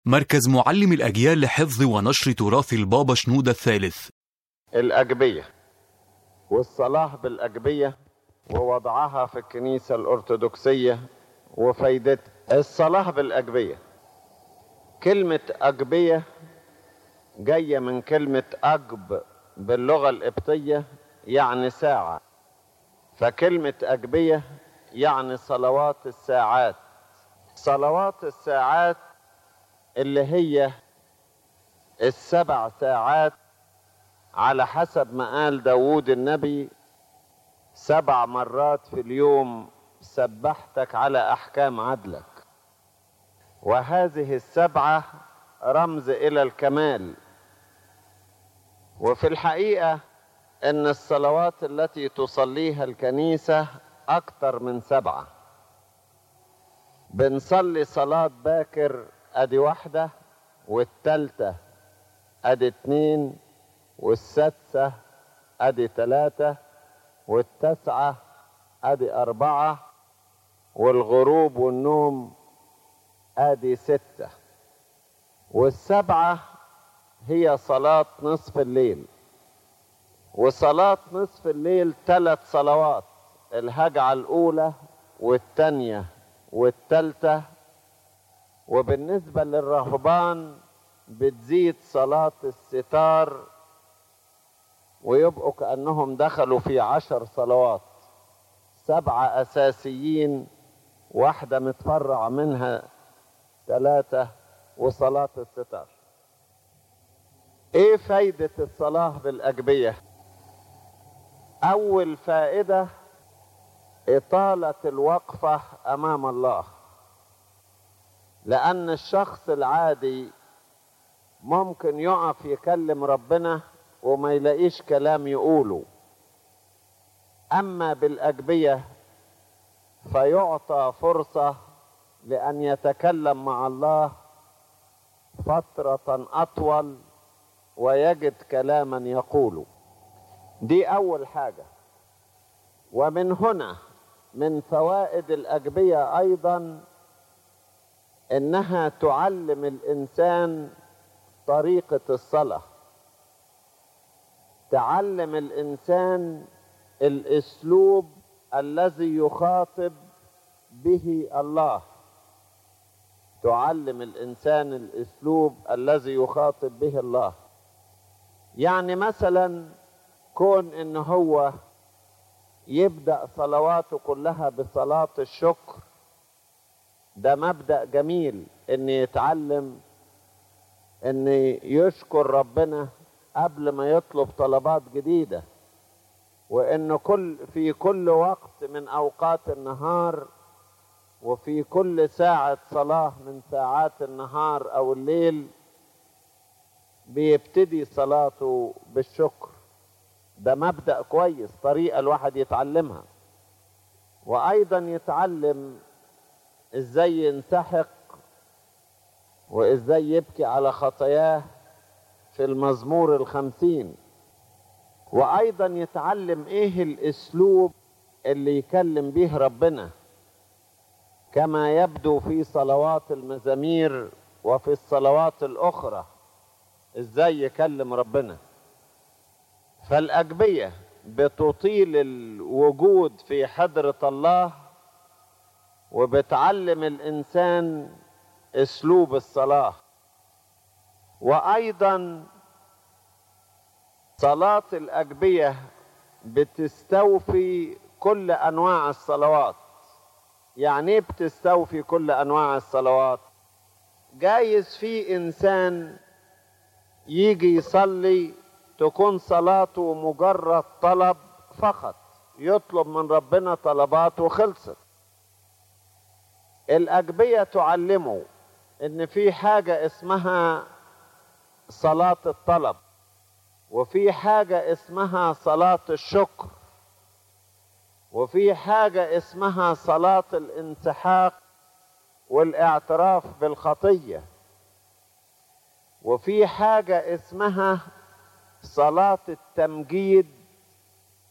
مركز معلم الأجيال لحفظ ونشر تراث البابا شنودة الثالث الأجبية والصلاة بالأجبية ووضعها في الكنيسة الأرثوذكسية وفايدتها الصلاة بالأجبية كلمة أجبية جاية من كلمة أجب باللغة القبطية يعني ساعة فكلمة أجبية يعني صلوات الساعات صلوات الساعات اللي هي السبع ساعات على حسب ما قال داود النبي سبع مرات في اليوم سبحتك على أحكام عدلك وهذه السبعة رمز إلى الكمال وفي الحقيقة أن الصلوات التي تصليها الكنيسة أكثر من سبعة بنصلي صلاة باكر أدي واحدة والتالتة أدي اتنين والسادسة أدي تلاتة والتاسعة أدي أربعة والغروب والنوم أدي ستة والسبعة هي صلاة نصف الليل وصلاة نصف الليل ثلاث صلوات الهجعة الأولى والثانية والثالثة وبالنسبة للرهبان بتزيد صلاة الستار ويبقوا كأنهم دخلوا في عشر صلوات سبعة أساسيين واحدة متفرع منها ثلاثة وصلاة الستار ايه فايدة الصلاة بالأجبية أول فائدة إطالة الوقفة أمام الله لأن الشخص العادي ممكن يقف يكلم ربنا وما يلاقيش كلام يقوله أما بالأجبية فيعطى فرصة لأن يتكلم مع الله فترة أطول ويجد كلاما يقوله دي أول حاجة ومن هنا من فوائد الأجبية أيضا إنها تعلم الإنسان طريقة الصلاة تعلم الإنسان الأسلوب الذي يخاطب به الله تعلم الإنسان الأسلوب الذي يخاطب به الله يعني مثلا كون إن هو يبدأ صلواته كلها بصلاة الشكر ده مبدأ جميل إن يتعلم إن يشكر ربنا قبل ما يطلب طلبات جديدة وإنه كل في كل وقت من أوقات النهار وفي كل ساعة صلاة من ساعات النهار أو الليل بيبتدي صلاته بالشكر ده مبدأ كويس طريقة الواحد يتعلمها وأيضا يتعلم إزاي ينسحق وإزاي يبكي على خطاياه في المزمور الخمسين وأيضا يتعلم إيه الأسلوب اللي يكلم به ربنا كما يبدو في صلوات المزامير وفي الصلوات الأخرى إزاي يكلم ربنا فالأجبية بتطيل الوجود في حضرة الله وبتعلم الإنسان أسلوب الصلاة وأيضا صلاة الأجبية بتستوفي كل أنواع الصلوات يعني ايه بتستوفي كل أنواع الصلوات جايز في إنسان يجي يصلي تكون صلاته مجرد طلب فقط يطلب من ربنا طلبات وخلصت الأجبية تعلمه إن في حاجة اسمها صلاة الطلب وفي حاجة اسمها صلاة الشكر وفي حاجة اسمها صلاة الانسحاق والاعتراف بالخطية وفي حاجة اسمها صلاة التمجيد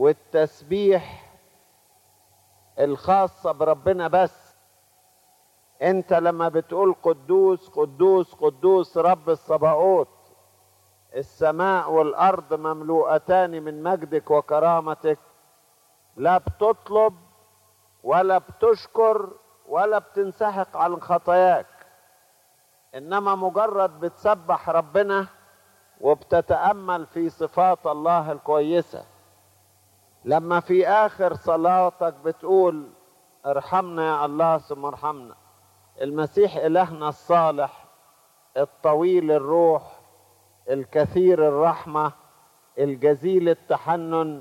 والتسبيح الخاصة بربنا بس انت لما بتقول قدوس قدوس قدوس رب الصباؤوت السماء والارض مملوءتان من مجدك وكرامتك لا بتطلب ولا بتشكر ولا بتنسحق عن خطاياك انما مجرد بتسبح ربنا وبتتامل في صفات الله الكويسه لما في اخر صلاتك بتقول ارحمنا يا الله ثم ارحمنا المسيح الهنا الصالح الطويل الروح الكثير الرحمه الجزيل التحنن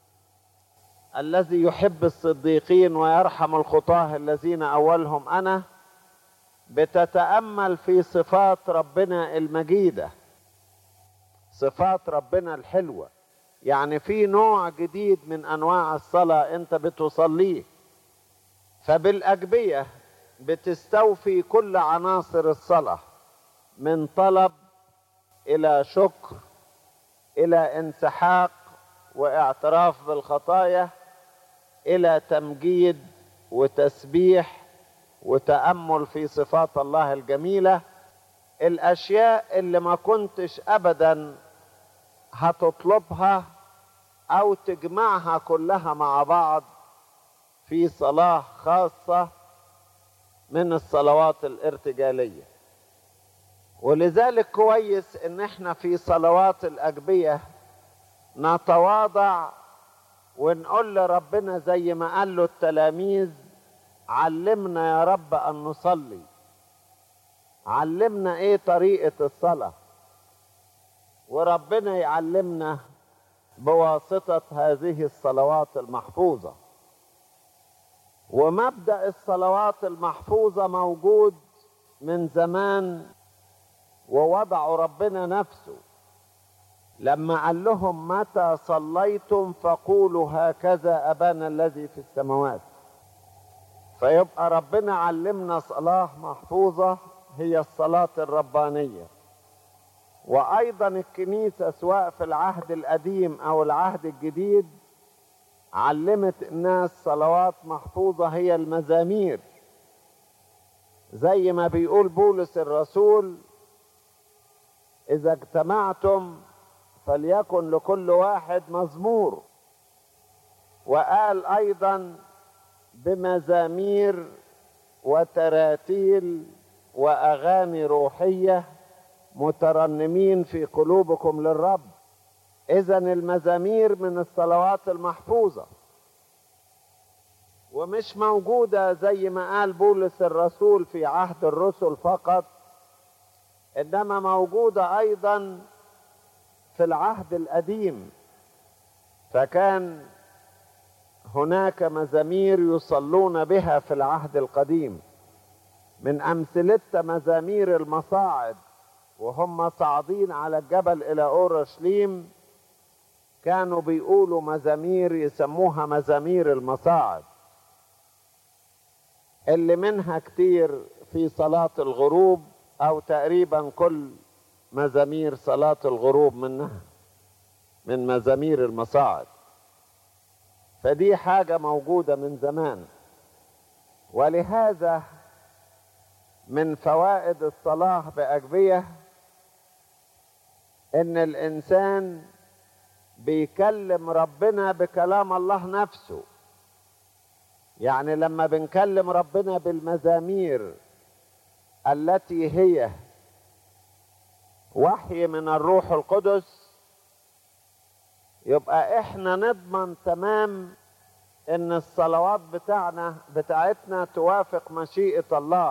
الذي يحب الصديقين ويرحم الخطاه الذين اولهم انا بتتامل في صفات ربنا المجيده صفات ربنا الحلوه يعني في نوع جديد من انواع الصلاه انت بتصليه فبالاجبيه بتستوفي كل عناصر الصلاه من طلب الى شكر الى انسحاق واعتراف بالخطايا الى تمجيد وتسبيح وتامل في صفات الله الجميله الاشياء اللي ما كنتش ابدا هتطلبها او تجمعها كلها مع بعض في صلاه خاصه من الصلوات الارتجاليه ولذلك كويس ان احنا في صلوات الاجبيه نتواضع ونقول لربنا زي ما قال له التلاميذ علمنا يا رب ان نصلي علمنا ايه طريقه الصلاه وربنا يعلمنا بواسطه هذه الصلوات المحفوظه ومبدا الصلوات المحفوظه موجود من زمان ووضعوا ربنا نفسه لما قال لهم متى صليتم فقولوا هكذا ابانا الذي في السماوات فيبقى ربنا علمنا صلاه محفوظه هي الصلاه الربانيه وايضا الكنيسه سواء في العهد القديم او العهد الجديد علمت الناس صلوات محفوظه هي المزامير زي ما بيقول بولس الرسول اذا اجتمعتم فليكن لكل واحد مزمور وقال ايضا بمزامير وتراتيل واغاني روحيه مترنمين في قلوبكم للرب اذا المزامير من الصلوات المحفوظه ومش موجوده زي ما قال بولس الرسول في عهد الرسل فقط انما موجوده ايضا في العهد القديم فكان هناك مزامير يصلون بها في العهد القديم من امثلتها مزامير المصاعد وهم صاعدين على الجبل الى اورشليم كانوا بيقولوا مزامير يسموها مزامير المصاعد اللي منها كتير في صلاة الغروب او تقريبا كل مزامير صلاة الغروب منها من مزامير المصاعد فدي حاجة موجودة من زمان ولهذا من فوائد الصلاة بأجبية ان الانسان بيكلم ربنا بكلام الله نفسه يعني لما بنكلم ربنا بالمزامير التي هي وحي من الروح القدس يبقى احنا نضمن تمام ان الصلوات بتاعنا بتاعتنا توافق مشيئة الله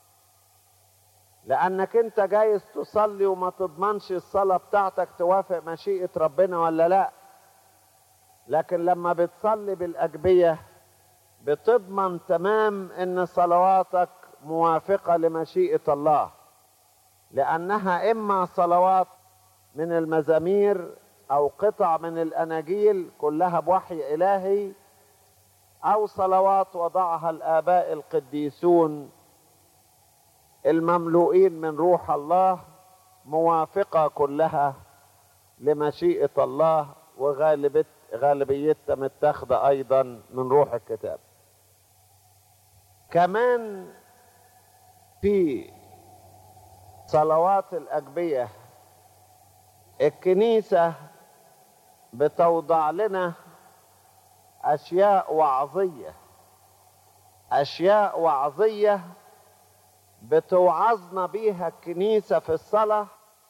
لانك انت جايز تصلي وما تضمنش الصلاة بتاعتك توافق مشيئة ربنا ولا لا لكن لما بتصلي بالاجبية بتضمن تمام ان صلواتك موافقة لمشيئة الله لانها اما صلوات من المزامير او قطع من الاناجيل كلها بوحي الهي او صلوات وضعها الاباء القديسون المملوئين من روح الله موافقه كلها لمشيئه الله وغالبت غالبيتها متاخده ايضا من روح الكتاب كمان في صلوات الأجبية الكنيسة بتوضع لنا أشياء وعظية أشياء وعظية بتوعظنا بيها الكنيسة في الصلاة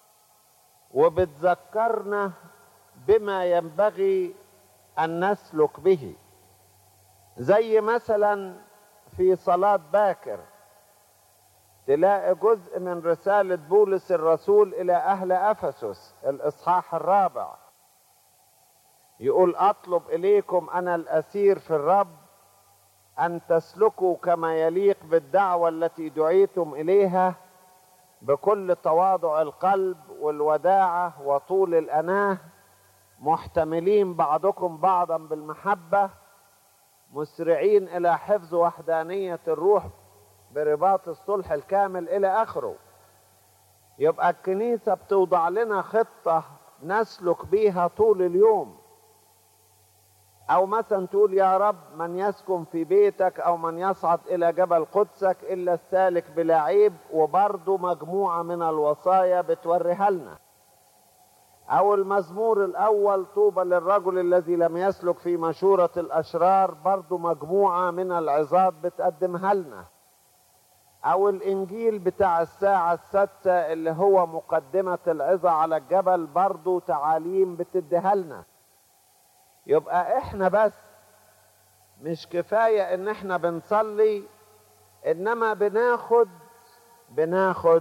وبتذكرنا بما ينبغي أن نسلك به زي مثلا في صلاة باكر تلاقي جزء من رسالة بولس الرسول إلى أهل أفسس الإصحاح الرابع يقول أطلب إليكم أنا الأسير في الرب أن تسلكوا كما يليق بالدعوة التي دعيتم إليها بكل تواضع القلب والوداعة وطول الأناه محتملين بعضكم بعضا بالمحبة مسرعين إلى حفظ وحدانية الروح برباط الصلح الكامل إلى آخره يبقى الكنيسة بتوضع لنا خطة نسلك بيها طول اليوم أو مثلا تقول يا رب من يسكن في بيتك أو من يصعد إلى جبل قدسك إلا السالك بلا عيب وبرضه مجموعة من الوصايا بتوريها لنا أو المزمور الأول طوبى للرجل الذي لم يسلك في مشورة الأشرار برضه مجموعة من العظات بتقدمها لنا أو الإنجيل بتاع الساعة السادسة اللي هو مقدمة العظة على الجبل برضه تعاليم بتديها لنا يبقى احنا بس مش كفاية ان احنا بنصلي انما بناخد بناخد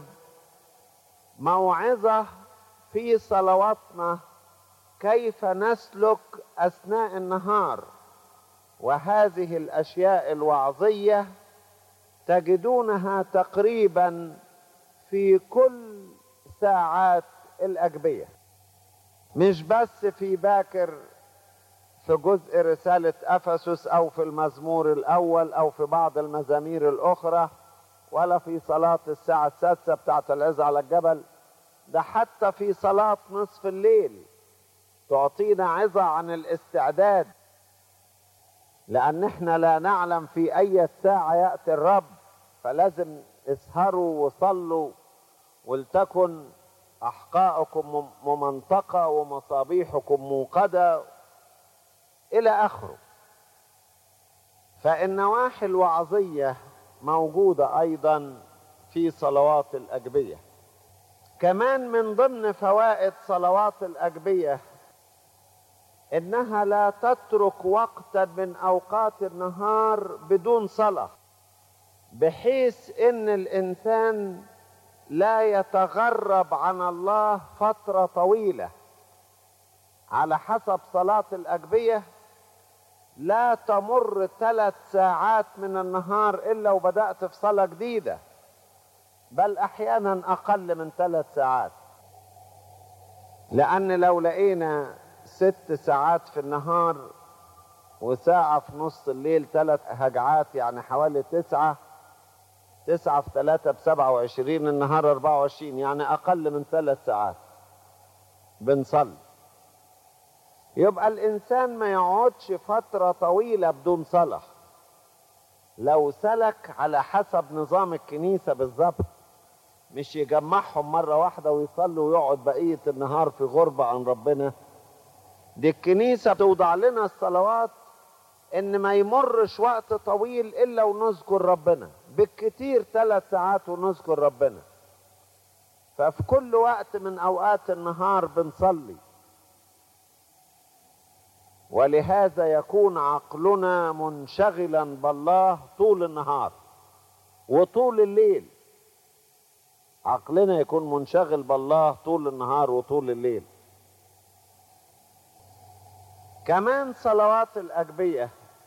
موعظة في صلواتنا كيف نسلك اثناء النهار وهذه الاشياء الوعظية تجدونها تقريبا في كل ساعات الاجبية مش بس في باكر في جزء رسالة أفسس أو في المزمور الأول أو في بعض المزامير الأخرى ولا في صلاة الساعة السادسة بتاعة العز على الجبل ده حتى في صلاة نصف الليل تعطينا عظة عن الاستعداد لأن احنا لا نعلم في أي ساعة يأتي الرب فلازم اسهروا وصلوا ولتكن أحقاءكم ممنطقة ومصابيحكم موقدة إلى آخره فالنواحي الوعظية موجودة أيضا في صلوات الأجبية كمان من ضمن فوائد صلوات الأجبية إنها لا تترك وقتا من أوقات النهار بدون صلاة بحيث إن الإنسان لا يتغرب عن الله فترة طويلة على حسب صلاة الأجبية لا تمر ثلاث ساعات من النهار إلا وبدأت في صلاة جديدة بل أحيانا أقل من ثلاث ساعات لأن لو لقينا ست ساعات في النهار وساعة في نص الليل ثلاث هجعات يعني حوالي تسعة تسعة في ثلاثة بسبعة وعشرين النهار أربعة وعشرين يعني أقل من ثلاث ساعات بنصلي يبقى الإنسان ما يقعدش فترة طويلة بدون صلاة لو سلك على حسب نظام الكنيسة بالظبط مش يجمعهم مرة واحدة ويصلوا ويقعد بقية النهار في غربة عن ربنا دي الكنيسة بتوضع لنا الصلوات ان ما يمرش وقت طويل الا ونذكر ربنا بالكتير ثلاث ساعات ونذكر ربنا ففي كل وقت من اوقات النهار بنصلي ولهذا يكون عقلنا منشغلا بالله طول النهار وطول الليل عقلنا يكون منشغل بالله طول النهار وطول الليل كمان صلوات الأجبية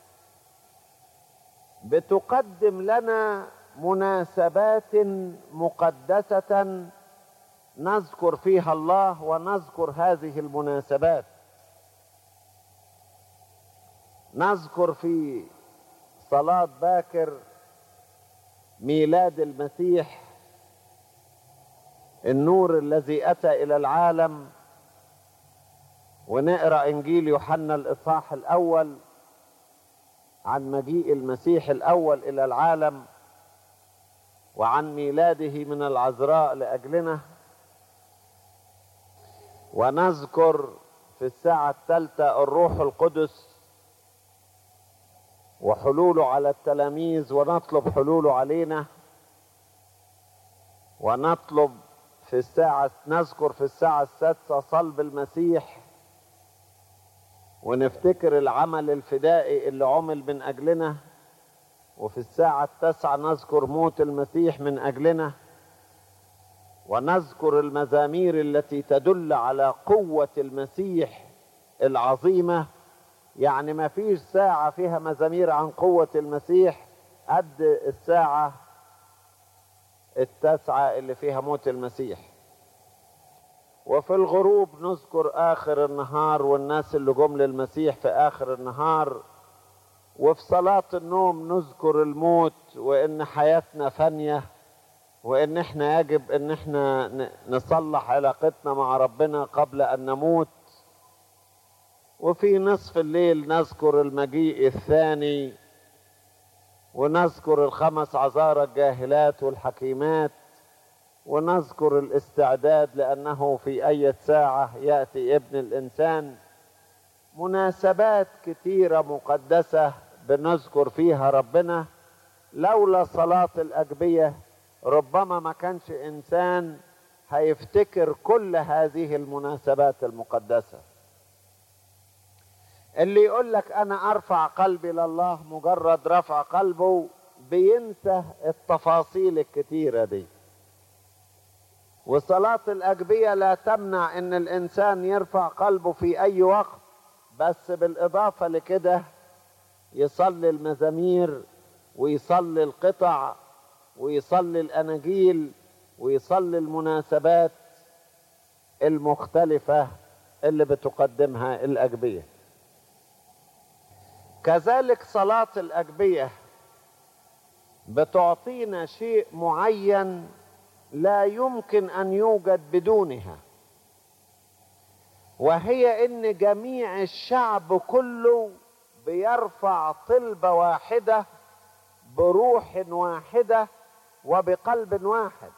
بتقدم لنا مناسبات مقدسة نذكر فيها الله ونذكر هذه المناسبات نذكر في صلاة باكر ميلاد المسيح النور الذي أتى إلى العالم ونقرأ إنجيل يوحنا الإصحاح الأول عن مجيء المسيح الأول إلى العالم وعن ميلاده من العذراء لاجلنا ونذكر في الساعه الثالثه الروح القدس وحلوله على التلاميذ ونطلب حلوله علينا ونطلب في الساعة نذكر في الساعة السادسة صلب المسيح ونفتكر العمل الفدائي اللي عمل من أجلنا وفي الساعة التاسعة نذكر موت المسيح من أجلنا ونذكر المزامير التي تدل على قوة المسيح العظيمة يعني ما فيش ساعة فيها مزامير عن قوة المسيح قد الساعة التاسعة اللي فيها موت المسيح وفي الغروب نذكر آخر النهار والناس اللي جم للمسيح في آخر النهار وفي صلاة النوم نذكر الموت وإن حياتنا فانية وإن إحنا يجب إن إحنا نصلح علاقتنا مع ربنا قبل أن نموت وفي نصف الليل نذكر المجيء الثاني ونذكر الخمس عذارى الجاهلات والحكيمات ونذكر الاستعداد لأنه في أي ساعة يأتي ابن الإنسان مناسبات كتيرة مقدسة بنذكر فيها ربنا لولا صلاة الأجبية ربما ما كانش إنسان هيفتكر كل هذه المناسبات المقدسة اللي يقول لك انا ارفع قلبي لله مجرد رفع قلبه بينسى التفاصيل الكتيره دي وصلاه الاجبيه لا تمنع ان الانسان يرفع قلبه في اي وقت بس بالاضافه لكده يصلي المزامير ويصلي القطع ويصلي الاناجيل ويصلي المناسبات المختلفه اللي بتقدمها الاجبيه كذلك صلاة الأجبية بتعطينا شيء معين لا يمكن أن يوجد بدونها وهي إن جميع الشعب كله بيرفع طلبة واحدة بروح واحدة وبقلب واحد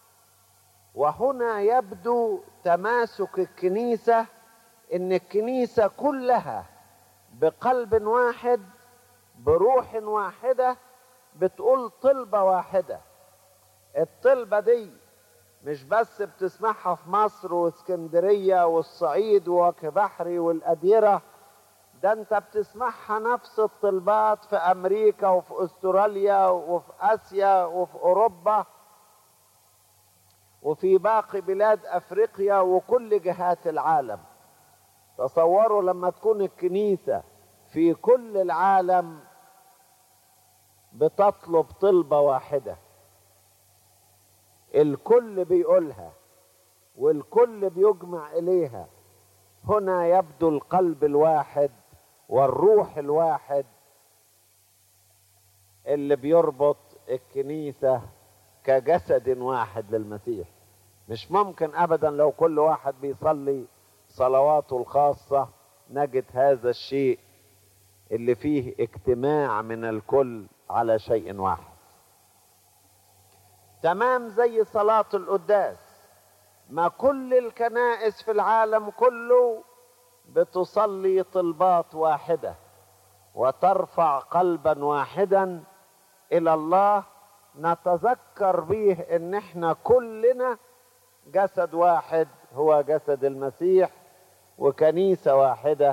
وهنا يبدو تماسك الكنيسة إن الكنيسة كلها بقلب واحد بروح واحدة بتقول طلبة واحدة الطلبة دي مش بس بتسمعها في مصر واسكندرية والصعيد ووجه بحري والأديرة ده انت بتسمعها نفس الطلبات في أمريكا وفي أستراليا وفي آسيا وفي أوروبا وفي باقي بلاد أفريقيا وكل جهات العالم تصوروا لما تكون الكنيسة في كل العالم بتطلب طلبة واحدة الكل بيقولها والكل بيجمع إليها هنا يبدو القلب الواحد والروح الواحد اللي بيربط الكنيسة كجسد واحد للمسيح مش ممكن أبدا لو كل واحد بيصلي صلواته الخاصة نجد هذا الشيء اللي فيه اجتماع من الكل على شيء واحد تمام زي صلاة القداس ما كل الكنائس في العالم كله بتصلي طلبات واحدة وترفع قلبا واحدا إلى الله نتذكر به ان احنا كلنا جسد واحد هو جسد المسيح وكنيسة واحدة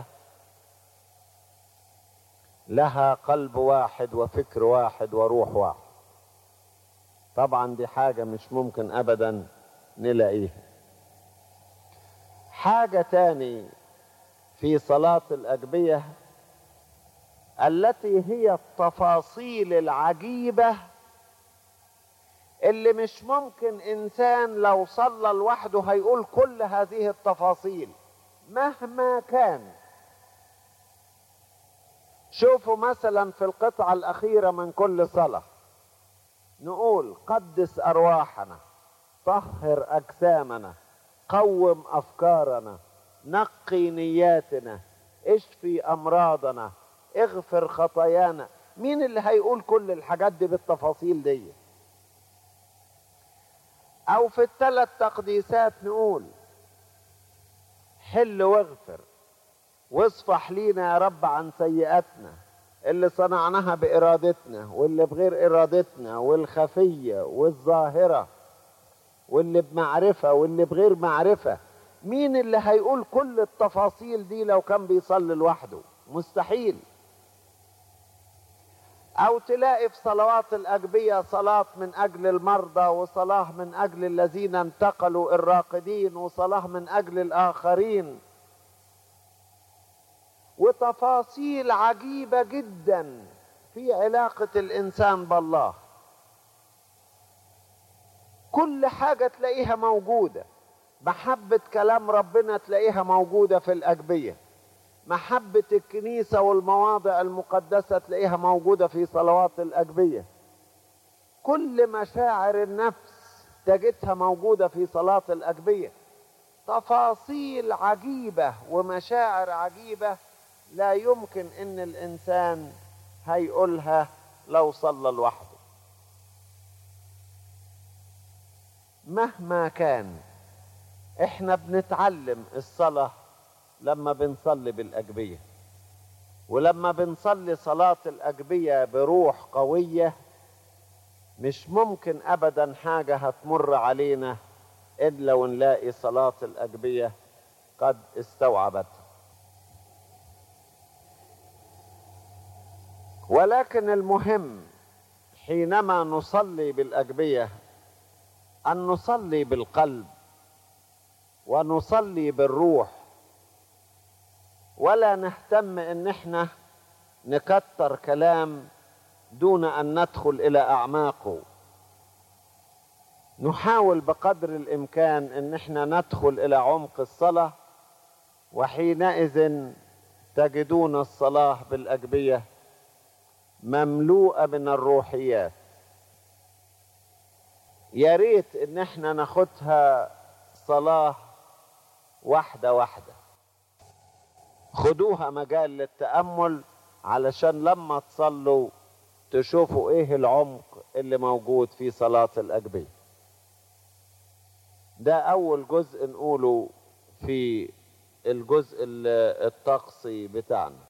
لها قلب واحد وفكر واحد وروح واحد طبعا دي حاجة مش ممكن أبدا نلاقيها حاجة تاني في صلاة الأجبية التي هي التفاصيل العجيبة اللي مش ممكن إنسان لو صلى لوحده هيقول كل هذه التفاصيل مهما كان شوفوا مثلا في القطعة الأخيرة من كل صلاة نقول قدس أرواحنا طهر أجسامنا قوم أفكارنا نقي نياتنا اشفي أمراضنا اغفر خطايانا مين اللي هيقول كل الحاجات دي بالتفاصيل دي او في الثلاث تقديسات نقول حل واغفر واصفح لينا يا رب عن سيئاتنا اللي صنعناها بارادتنا واللي بغير ارادتنا والخفيه والظاهره واللي بمعرفه واللي بغير معرفه مين اللي هيقول كل التفاصيل دي لو كان بيصلي لوحده مستحيل او تلاقي في صلوات الاجبيه صلاه من اجل المرضى وصلاه من اجل الذين انتقلوا الراقدين وصلاه من اجل الاخرين وتفاصيل عجيبه جدا في علاقه الانسان بالله كل حاجه تلاقيها موجوده محبه كلام ربنا تلاقيها موجوده في الاجبيه محبة الكنيسة والمواضع المقدسة تلاقيها موجودة في صلوات الأجبية كل مشاعر النفس تجدها موجودة في صلاة الأجبية تفاصيل عجيبة ومشاعر عجيبة لا يمكن ان الانسان هيقولها لو صلى لوحده مهما كان احنا بنتعلم الصلاه لما بنصلي بالأجبية ولما بنصلي صلاة الأجبية بروح قوية مش ممكن أبدا حاجة هتمر علينا إلا ونلاقي صلاة الأجبية قد استوعبتها ولكن المهم حينما نصلي بالأجبية أن نصلي بالقلب ونصلي بالروح ولا نهتم ان احنا نكتر كلام دون ان ندخل الى اعماقه نحاول بقدر الامكان ان احنا ندخل الى عمق الصلاه وحينئذ تجدون الصلاه بالاجبيه مملوءه من الروحيات يا ريت ان احنا ناخدها صلاه واحده واحده خدوها مجال للتأمل علشان لما تصلوا تشوفوا ايه العمق اللي موجود في صلاة الأجبية ده أول جزء نقوله في الجزء الطقسي بتاعنا